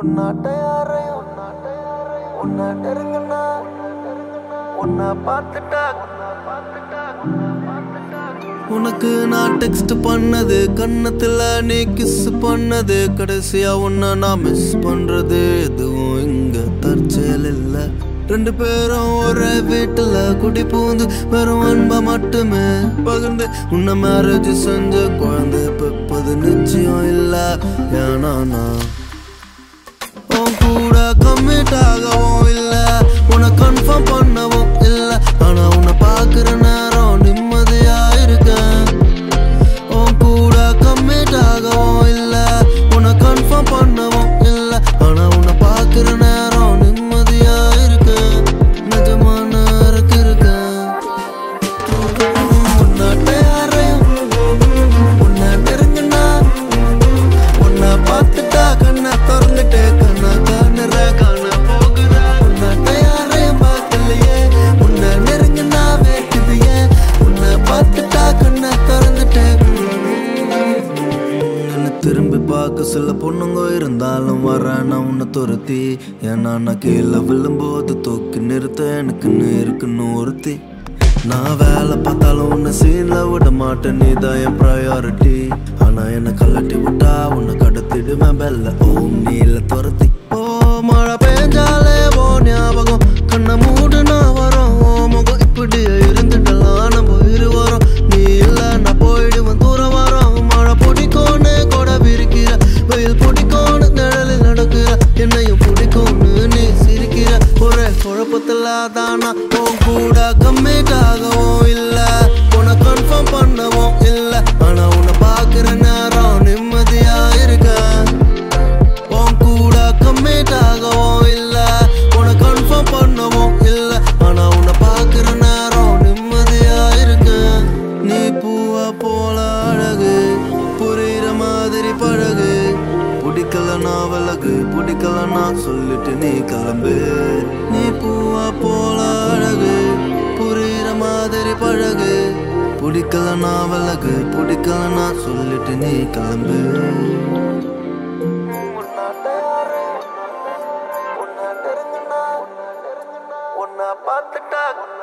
உன்னாட்ட யாரையும் உன்னை நெருங்குனா உன்னை பார்த்துட்டா உனக்கு நான் டெக்ஸ்ட் பண்ணது கன்னத்துல நீ கிஸ் பண்ணது கடைசியா உன்னை நான் மிஸ் பண்றது எதுவும் இங்க தற்செயல் இல்ல ரெண்டு பேரும் ஒரே வீட்டுல குடி பூந்து வெறும் அன்பை மட்டுமே பகிர்ந்து உன்னை மேரேஜ் செஞ்ச குழந்தை பெப்பது நிச்சயம் இல்ல ஏன்னா நான் உன் கூட கம்மிட் ஆகவும் இல்ல உன்னை கன்ஃபார்ம் பண்ணவும் இல்ல ஆனா உன்னை பாக்குற நேரம் நிம்மதியா இருக்கேன் உன் கூட கம்மிட் ஆகவும் இல்ல உன்னை கன்ஃபார்ம் பண்ணவும் இல்ல ஆனா உன்னை பாக்குற நேரம் நிம்மதியா இருக்கேன் நிஜமா நேரத்து இருக்கேன் உன்னாட்ட யாரையும் உன்னை நெருங்குனா உன்னை பார்த்துட்டா கண்ணை திறந்துட்டு கண்ணை காணுற காண போகிற உன்னாட்ட யாரையும் பார்க்கலையே உன்னை நெருங்குனா வேட்டுதியே உன்னை பார்த்துட்டா கண்ணை திறந்துட்டு என்னை திரும்பி பார்க்க சில பொண்ணுங்க இருந்தாலும் வரேன் நான் உன்னை துரத்தி ஏன்னா நான் கீழே விழும்போது தூக்கி நிறுத்த எனக்குன்னு இருக்குன்னு ஒருத்தி நான் வேலை பார்த்தாலும் உன்னை சீன்ல விட மாட்டேன் நீ தான் என் ப்ரையாரிட்டி ஆனா என்னை கலட்டி விட்டா உன்னை கடத்திடுவேன் பெல்ல ஓம் நீல துரத்தி ஓ மழை பெஞ்சாலே ஓ ஞாபகம் கண்ணை மூடுனா வரும் ஓ முகம் இப்படியே இருந்துட்டலாம் நம்ம இருவரும் நீ இல்ல நான் போயிடுவேன் தூரம் வரோம் மழை பிடிக்கும்னு கூட விரிக்கிற வெயில் பிடிக்கும்னு நிழலில் நடக்கிற என்னையும் பிடிக்கும்னு நீ சிரிக்கிற ஒரே குழப்பத்துல தானா உன் கூட கம்மிட் ஆகவும் இல்ல உன்னை கன்ஃபார்ம் பண்ணவும் இல்ல ஆனா உன்னை பாக்குற நேரம் நிம்மதியா இருக்க உன் கூட கம்மிட் ஆகவும் இல்ல உன்னை கன்ஃபார்ம் பண்ணவும் இல்ல ஆனா உன்னை பாக்குற நேரம் நிம்மதியா இருக்கு நீ பூவா போல அழகு புரியுற மாதிரி பழகு பிடிக்கலனா விலகு பிடிக்கலனா சொல்லிட்டு நீ கிளம்பு நீ பூவா போல அழகு புரியுற மாதிரி பழகு பிடிக்கலனா விலகு பிடிக்கலனா சொல்லிட்டு நீ கிளம்பு உன்னை பார்த்துட்டா